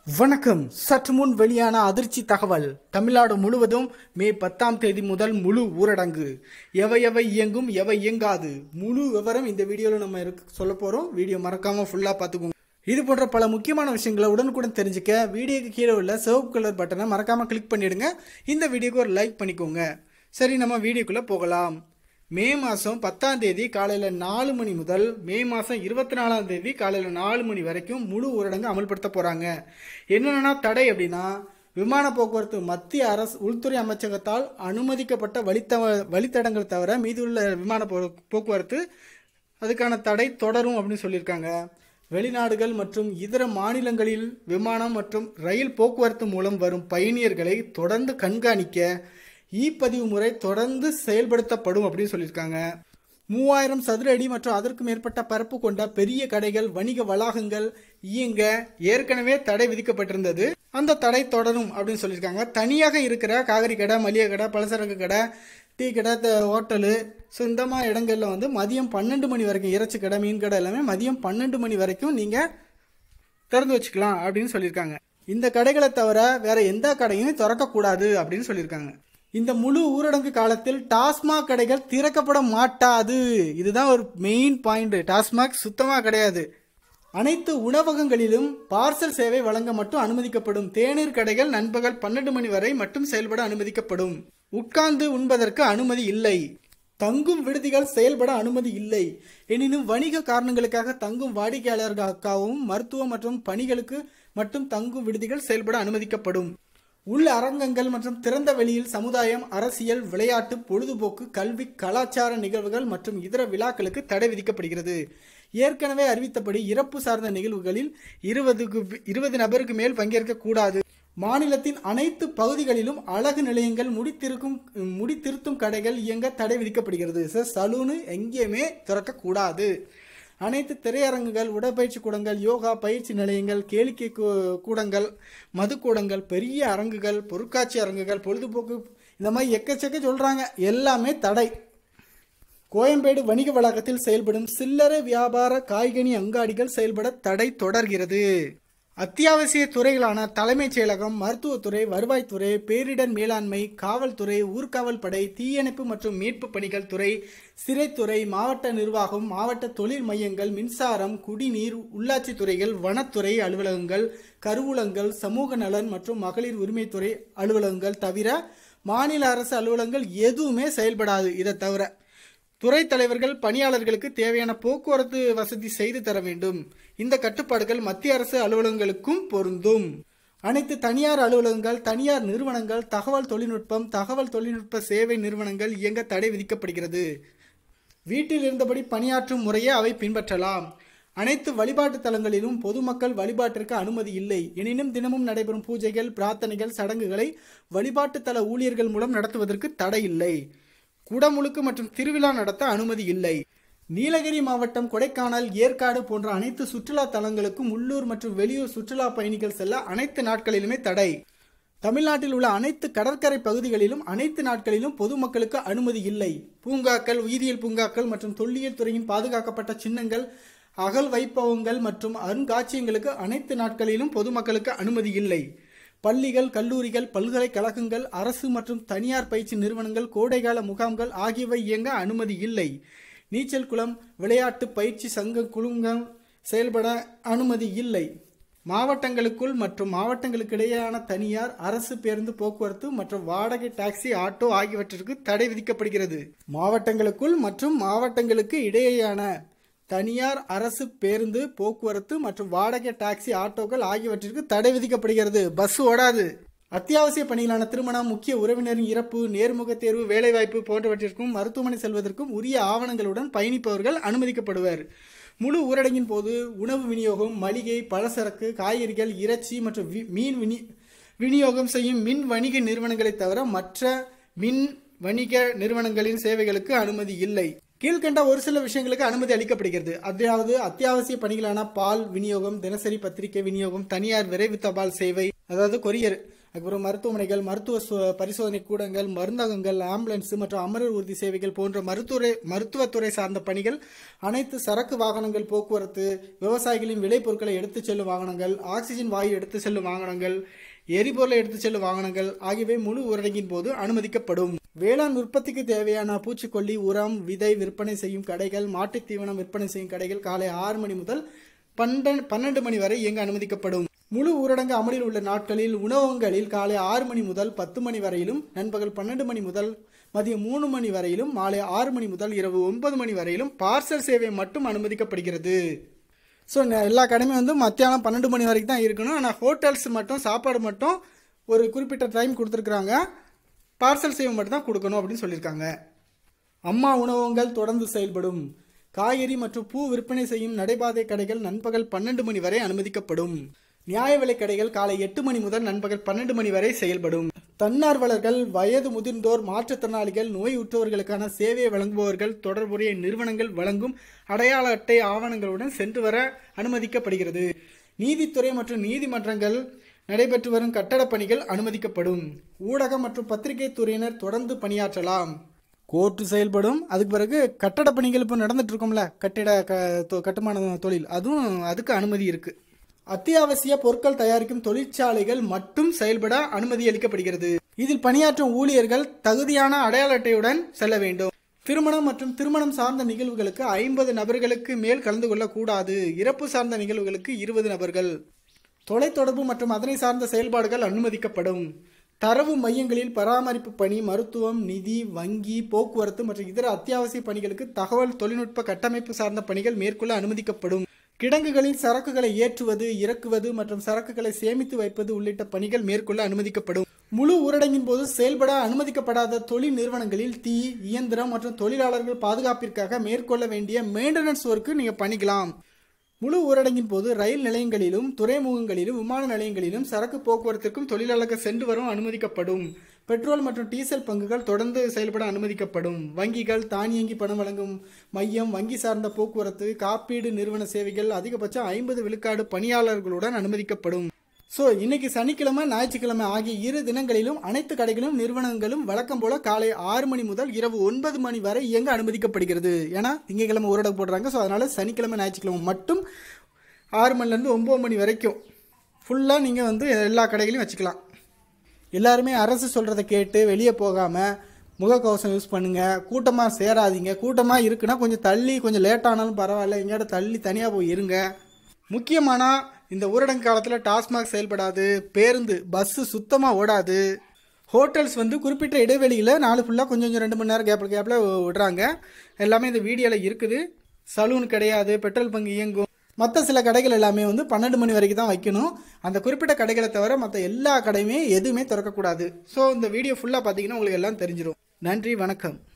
வணக்கம் சற்று முன் வெளியான அதிர்ச்சி தகவல் தமிழ்நாடு முழுவதும் மே பத்தாம் தேதி முதல் முழு ஊரடங்கு எவை எவை இயங்கும் எவை இயங்காது முழு விவரம் இந்த வீடியோவில் நம்ம இருக்கு சொல்ல போறோம் வீடியோ மறக்காம ஃபுல்லா பார்த்துக்கோங்க இது போன்ற பல முக்கியமான விஷயங்களை உடனுக்குடன் தெரிஞ்சுக்க வீடியோக்கு கீழே உள்ள சிவப்பு கலர் பட்டனை மறக்காம கிளிக் பண்ணிடுங்க இந்த வீடியோக்கு ஒரு லைக் பண்ணிக்கோங்க சரி நம்ம வீடியோக்குள்ள போகலாம் மே மாதம் பத்தாம் தேதி காலையில் நாலு மணி முதல் மே மாதம் இருபத்தி நாலாம் தேதி காலையில் நாலு மணி வரைக்கும் முழு ஊரடங்கு அமல்படுத்த போகிறாங்க என்னென்னா தடை அப்படின்னா விமான போக்குவரத்து மத்திய அரசு உள்துறை அமைச்சகத்தால் அனுமதிக்கப்பட்ட வழித்த வழித்தடங்கள் தவிர மீதுள்ள விமான போ போக்குவரத்து அதுக்கான தடை தொடரும் அப்படின்னு சொல்லியிருக்காங்க வெளிநாடுகள் மற்றும் இதர மாநிலங்களில் விமானம் மற்றும் ரயில் போக்குவரத்து மூலம் வரும் பயணியர்களை தொடர்ந்து கண்காணிக்க இ பதிவு முறை தொடர்ந்து செயல்படுத்தப்படும் அப்படின்னு சொல்லியிருக்காங்க மூவாயிரம் சதுர அடி மற்றும் அதற்கு மேற்பட்ட பரப்பு கொண்ட பெரிய கடைகள் வணிக வளாகங்கள் இயங்க ஏற்கனவே தடை விதிக்கப்பட்டிருந்தது அந்த தடை தொடரும் அப்படின்னு சொல்லியிருக்காங்க தனியாக இருக்கிற காய்கறி கடை மளிகை கடை பலசரக்கு கடை டீ கடை த- ஹோட்டலு ஸோ இந்த மாதிரி இடங்கள்ல வந்து மதியம் பன்னெண்டு மணி வரைக்கும் இறைச்சி கடை மீன் கடை எல்லாமே மதியம் பன்னெண்டு மணி வரைக்கும் நீங்கள் திறந்து வச்சுக்கலாம் அப்படின்னு சொல்லியிருக்காங்க இந்த கடைகளை தவிர வேற எந்த கடையும் திறக்கக்கூடாது அப்படின்னு சொல்லியிருக்காங்க இந்த முழு ஊரடங்கு காலத்தில் டாஸ்மாக் கடைகள் திறக்கப்பட மாட்டாது இதுதான் ஒரு மெயின் பாயிண்ட் டாஸ்மாக் சுத்தமாக கிடையாது அனைத்து உணவகங்களிலும் பார்சல் சேவை வழங்க மட்டும் அனுமதிக்கப்படும் தேநீர் கடைகள் நண்பகல் பன்னெண்டு மணி வரை மட்டும் செயல்பட அனுமதிக்கப்படும் உட்கார்ந்து உண்பதற்கு அனுமதி இல்லை தங்கும் விடுதிகள் செயல்பட அனுமதி இல்லை எனினும் வணிக காரணங்களுக்காக தங்கும் வாடிக்கையாளர்களுக்காகவும் மருத்துவ மற்றும் பணிகளுக்கு மட்டும் தங்கும் விடுதிகள் செயல்பட அனுமதிக்கப்படும் உள் அரங்கங்கள் மற்றும் திறந்த வெளியில் சமுதாயம் அரசியல் விளையாட்டு பொழுதுபோக்கு கல்வி கலாச்சார நிகழ்வுகள் மற்றும் இதர விழாக்களுக்கு தடை விதிக்கப்படுகிறது ஏற்கனவே அறிவித்தபடி இறப்பு சார்ந்த நிகழ்வுகளில் இருபதுக்கு இருபது நபருக்கு மேல் பங்கேற்க கூடாது மாநிலத்தின் அனைத்து பகுதிகளிலும் அழகு நிலையங்கள் முடித்திருக்கும் முடித்திருத்தும் கடைகள் இயங்க தடை விதிக்கப்படுகிறது சார் சலூனு எங்கேயுமே திறக்கக்கூடாது அனைத்து திரையரங்குகள் உடற்பயிற்சி கூடங்கள் யோகா பயிற்சி நிலையங்கள் கேளிக்கை கூ- கூடங்கள் மதுக்கூடங்கள் பெரிய அரங்குகள் பொருட்காட்சி அரங்குகள் பொழுதுபோக்கு இந்த மாதிரி எக்கச்சக்க சொல்றாங்க எல்லாமே தடை கோயம்பேடு வணிக வளாகத்தில் செயல்படும் சில்லறை வியாபார காய்கனி அங்காடிகள் செயல்பட தடை தொடர்கிறது அத்தியாவசிய துறைகளான தலைமைச் செயலகம் மருத்துவத்துறை வருவாய்த்துறை பேரிடர் மேலாண்மை காவல்துறை ஊர்காவல் படை தீயணைப்பு மற்றும் மீட்பு பணிகள் துறை சிறைத்துறை மாவட்ட நிர்வாகம் மாவட்ட தொழில் மையங்கள் மின்சாரம் குடிநீர் உள்ளாட்சித் துறைகள் வனத்துறை அலுவலகங்கள் கருவூலங்கள் சமூக நலன் மற்றும் மகளிர் உரிமைத்துறை அலுவலகங்கள் தவிர மாநில அரசு அலுவலகங்கள் எதுவுமே செயல்படாது இதை தவிர துறை தலைவர்கள் பணியாளர்களுக்கு தேவையான போக்குவரத்து வசதி செய்து தர வேண்டும் இந்த கட்டுப்பாடுகள் மத்திய அரசு அலுவலகங்களுக்கும் பொருந்தும் அனைத்து தனியார் அலுவலகங்கள் தனியார் நிறுவனங்கள் தகவல் தொழில்நுட்பம் தகவல் தொழில்நுட்ப சேவை நிறுவனங்கள் இயங்க தடை விதிக்கப்படுகிறது வீட்டில் இருந்தபடி பணியாற்றும் முறையே அவை பின்பற்றலாம் அனைத்து வழிபாட்டு தலங்களிலும் பொதுமக்கள் வழிபாட்டிற்கு அனுமதி இல்லை எனினும் தினமும் நடைபெறும் பூஜைகள் பிரார்த்தனைகள் சடங்குகளை வழிபாட்டு தல ஊழியர்கள் மூலம் நடத்துவதற்கு தடை இல்லை குடமுழுக்கு மற்றும் திருவிழா நடத்த அனுமதி இல்லை நீலகிரி மாவட்டம் கொடைக்கானல் ஏற்காடு போன்ற அனைத்து சுற்றுலா தலங்களுக்கும் உள்ளூர் மற்றும் வெளியூர் சுற்றுலா பயணிகள் செல்ல அனைத்து நாட்களிலுமே தடை தமிழ்நாட்டில் உள்ள அனைத்து கடற்கரை பகுதிகளிலும் அனைத்து நாட்களிலும் பொதுமக்களுக்கு அனுமதி இல்லை பூங்காக்கள் உயிரியல் பூங்காக்கள் மற்றும் தொல்லியல் துறையின் பாதுகாக்கப்பட்ட சின்னங்கள் அகல் வைப்பவங்கள் மற்றும் அருங்காட்சியங்களுக்கு அனைத்து நாட்களிலும் பொதுமக்களுக்கு அனுமதி இல்லை பள்ளிகள் கல்லூரிகள் பல்கலைக்கழகங்கள் அரசு மற்றும் தனியார் பயிற்சி நிறுவனங்கள் கோடைகால முகாம்கள் ஆகியவை இயங்க அனுமதி இல்லை நீச்சல் குளம் விளையாட்டு பயிற்சி சங்க குழுங்கள் செயல்பட அனுமதி இல்லை மாவட்டங்களுக்குள் மற்றும் மாவட்டங்களுக்கு இடையேயான தனியார் அரசு பேருந்து போக்குவரத்து மற்றும் வாடகை டாக்ஸி ஆட்டோ ஆகியவற்றிற்கு தடை விதிக்கப்படுகிறது மாவட்டங்களுக்குள் மற்றும் மாவட்டங்களுக்கு இடையேயான தனியார் அரசு பேருந்து போக்குவரத்து மற்றும் வாடகை டாக்ஸி ஆட்டோக்கள் ஆகியவற்றிற்கு தடை விதிக்கப்படுகிறது பஸ் ஓடாது அத்தியாவசிய பணிகளான திருமணம் முக்கிய உறவினரின் இறப்பு நேர்முக தேர்வு வேலைவாய்ப்பு போன்றவற்றிற்கும் மருத்துவமனை செல்வதற்கும் உரிய ஆவணங்களுடன் பயணிப்பவர்கள் அனுமதிக்கப்படுவர் முழு ஊரடங்கின் போது உணவு விநியோகம் மளிகை பலசரக்கு காய்கறிகள் இறைச்சி மற்றும் வி- மீன் வினி விநியோகம் செய்யும் மின் வணிக நிறுவனங்களை தவிர மற்ற மின் வணிக நிறுவனங்களின் சேவைகளுக்கு அனுமதி இல்லை கீழ்கண்ட ஒரு சில விஷயங்களுக்கு அனுமதி அளிக்கப்படுகிறது அதாவது அத்தியாவசிய பணிகளான பால் விநியோகம் தினசரி பத்திரிகை விநியோகம் தனியார் விரைவு தபால் சேவை அதாவது கொரியர் அதுக்கப்புறம் மருத்துவமனைகள் மருத்துவ சு- பரிசோதனை கூடங்கள் மருந்தகங்கள் ஆம்புலன்ஸ் மற்றும் அமரர் ஊர்தி சேவைகள் போன்ற மருத்துவரை மருத்துவத்துறை சார்ந்த பணிகள் அனைத்து சரக்கு வாகனங்கள் போக்குவரத்து விவசாயிகளின் விளைபொருட்களை எடுத்துச் செல்லும் வாகனங்கள் ஆக்சிஜன் வாயு எடுத்துச் செல்லும் வாகனங்கள் எரிபொருளை எடுத்துச் செல்லும் வாகனங்கள் ஆகியவை முழு ஊரடங்கின் போது அனுமதிக்கப்படும் வேளாண் உற்பத்திக்கு தேவையான பூச்சிக்கொல்லி உரம் விதை விற்பனை செய்யும் கடைகள் மாட்டுத் தீவனம் விற்பனை செய்யும் கடைகள் காலை ஆறு மணி முதல் பன்னெண்டு பன்னெண்டு மணி வரை இயங்க அனுமதிக்கப்படும் முழு ஊரடங்கு அமலில் உள்ள நாட்களில் உணவகங்களில் காலை ஆறு மணி முதல் பத்து மணி வரையிலும் நண்பகல் பன்னெண்டு மணி முதல் மதியம் மூணு மணி வரையிலும் மாலை ஆறு மணி முதல் இரவு ஒன்பது மணி வரையிலும் பார்சல் சேவை மட்டும் அனுமதிக்கப்படுகிறது ஸோ எல்லா கடையுமே வந்து மத்தியானம் பன்னெண்டு மணி வரைக்கும் தான் இருக்கணும் ஆனால் ஹோட்டல்ஸ் மட்டும் சாப்பாடு மட்டும் ஒரு குறிப்பிட்ட டைம் கொடுத்துருக்குறாங்க பார்சல் சேவை மட்டும் தான் கொடுக்கணும் அப்படின்னு சொல்லியிருக்காங்க அம்மா உணவகங்கள் தொடர்ந்து செயல்படும் காய்கறி மற்றும் பூ விற்பனை செய்யும் நடைபாதை கடைகள் நண்பகல் பன்னெண்டு மணி வரை அனுமதிக்கப்படும் நியாய விலைக் கடைகள் காலை எட்டு மணி முதல் நண்பகல் பன்னெண்டு மணி வரை செயல்படும் தன்னார்வலர்கள் வயது முதிர்ந்தோர் மாற்றுத்திறனாளிகள் நோயுற்றவர்களுக்கான சேவையை வழங்குபவர்கள் தொடர்புடைய நிறுவனங்கள் வழங்கும் அடையாள அட்டை ஆவணங்களுடன் சென்று வர அனுமதிக்கப்படுகிறது நீதித்துறை மற்றும் நீதிமன்றங்கள் நடைபெற்று வரும் கட்டடப் பணிகள் அனுமதிக்கப்படும் ஊடகம் மற்றும் பத்திரிகை துறையினர் தொடர்ந்து பணியாற்றலாம் கோர்ட்டு செயல்படும் அதுக்கு பிறகு கட்டட பணிகள் இப்போ நடந்துட்டு இருக்கோம்ல கட்டிட க தொ- கட்டுமான தொழில் அதுவும் அதுக்கு அனுமதி இருக்கு அத்தியாவசிய பொருட்கள் தயாரிக்கும் தொழிற்சாலைகள் மட்டும் செயல்பட அனுமதி அளிக்கப்படுகிறது இதில் பணியாற்றும் ஊழியர்கள் தகுதியான அடையாள அட்டையுடன் செல்ல வேண்டும் திருமணம் மற்றும் திருமணம் சார்ந்த நிகழ்வுகளுக்கு ஐம்பது நபர்களுக்கு மேல் கலந்து கொள்ளக்கூடாது இறப்பு சார்ந்த நிகழ்வுகளுக்கு இருபது நபர்கள் தொலைத்தொடர்பு மற்றும் அதனை சார்ந்த செயல்பாடுகள் அனுமதிக்கப்படும் தரவு மையங்களில் பராமரிப்பு பணி மருத்துவம் நிதி வங்கி போக்குவரத்து மற்றும் இதர அத்தியாவசிய பணிகளுக்கு தகவல் தொழில்நுட்ப கட்டமைப்பு சார்ந்த பணிகள் மேற்கொள்ள அனுமதிக்கப்படும் கிடங்குகளில் சரக்குகளை ஏற்றுவது இறக்குவது மற்றும் சரக்குகளை சேமித்து வைப்பது உள்ளிட்ட பணிகள் மேற்கொள்ள அனுமதிக்கப்படும் முழு ஊரடங்கின் போது செயல்பட அனுமதிக்கப்படாத தொழில் நிறுவனங்களில் தீ இயந்திரம் மற்றும் தொழிலாளர்கள் பாதுகாப்பிற்காக மேற்கொள்ள வேண்டிய மெயின்டெனன்ஸ் ஒர்க்கு நீங்க பண்ணிக்கலாம் முழு ஊரடங்கின் போது ரயில் நிலையங்களிலும் துறைமுகங்களிலும் விமான நிலையங்களிலும் சரக்கு போக்குவரத்திற்கும் தொழிலாளர்கள் சென்று வரும் அனுமதிக்கப்படும் பெட்ரோல் மற்றும் டீசல் பங்குகள் தொடர்ந்து செயல்பட அனுமதிக்கப்படும் வங்கிகள் தானியங்கி பணம் வழங்கும் மையம் வங்கி சார்ந்த போக்குவரத்து காப்பீடு நிறுவன சேவைகள் அதிகபட்சம் ஐம்பது விழுக்காடு பணியாளர்களுடன் அனுமதிக்கப்படும் ஸோ இன்னைக்கு சனிக்கிழமை ஞாயிற்றுக்கிழமை ஆகிய இரு தினங்களிலும் அனைத்து கடைகளும் நிறுவனங்களும் வழக்கம் போல காலை ஆறு மணி முதல் இரவு ஒன்பது மணி வரை இயங்க அனுமதிக்கப்படுகிறது ஏன்னா திங்கக்கிழமை ஊரடங்கு போடுறாங்க ஸோ அதனால சனிக்கிழமை ஞாயிற்றுக்கிழமை மட்டும் ஆறு மணிலேருந்து ஒம்பது மணி வரைக்கும் ஃபுல்லாக நீங்கள் வந்து எல்லா கடைகளையும் வச்சுக்கலாம் எல்லாருமே அரசு சொல்கிறத கேட்டு வெளியே போகாமல் முகக்கவசம் யூஸ் பண்ணுங்கள் கூட்டமாக சேராதீங்க கூட்டமாக இருக்குன்னா கொஞ்சம் தள்ளி கொஞ்சம் லேட் ஆனாலும் பரவாயில்ல எங்கேயாவது தள்ளி தனியாக போய் இருங்க முக்கியமான இந்த ஊரடங்கு காலத்தில் டாஸ்மாக் செயல்படாது பேருந்து பஸ்ஸு சுத்தமாக ஓடாது ஹோட்டல்ஸ் வந்து குறிப்பிட்ட இடைவெளியில் நாலு ஃபுல்லாக கொஞ்சம் கொஞ்சம் ரெண்டு மணி நேரம் கேப்பில் கேப்பில் விடுறாங்க எல்லாமே இந்த வீடியோவில் இருக்குது சலூன் கிடையாது பெட்ரோல் பங்கு இயங்கும் மற்ற சில கடைகள் எல்லாமே வந்து பன்னெண்டு மணி வரைக்கும் தான் வைக்கணும் அந்த குறிப்பிட்ட கடைகளை தவிர மற்ற எல்லா கடையுமே எதுவுமே திறக்கக்கூடாது ஸோ இந்த வீடியோ ஃபுல்லாக பார்த்தீங்கன்னா உங்களுக்கு எல்லாம் தெரிஞ்சிடும் நன்றி வணக்கம்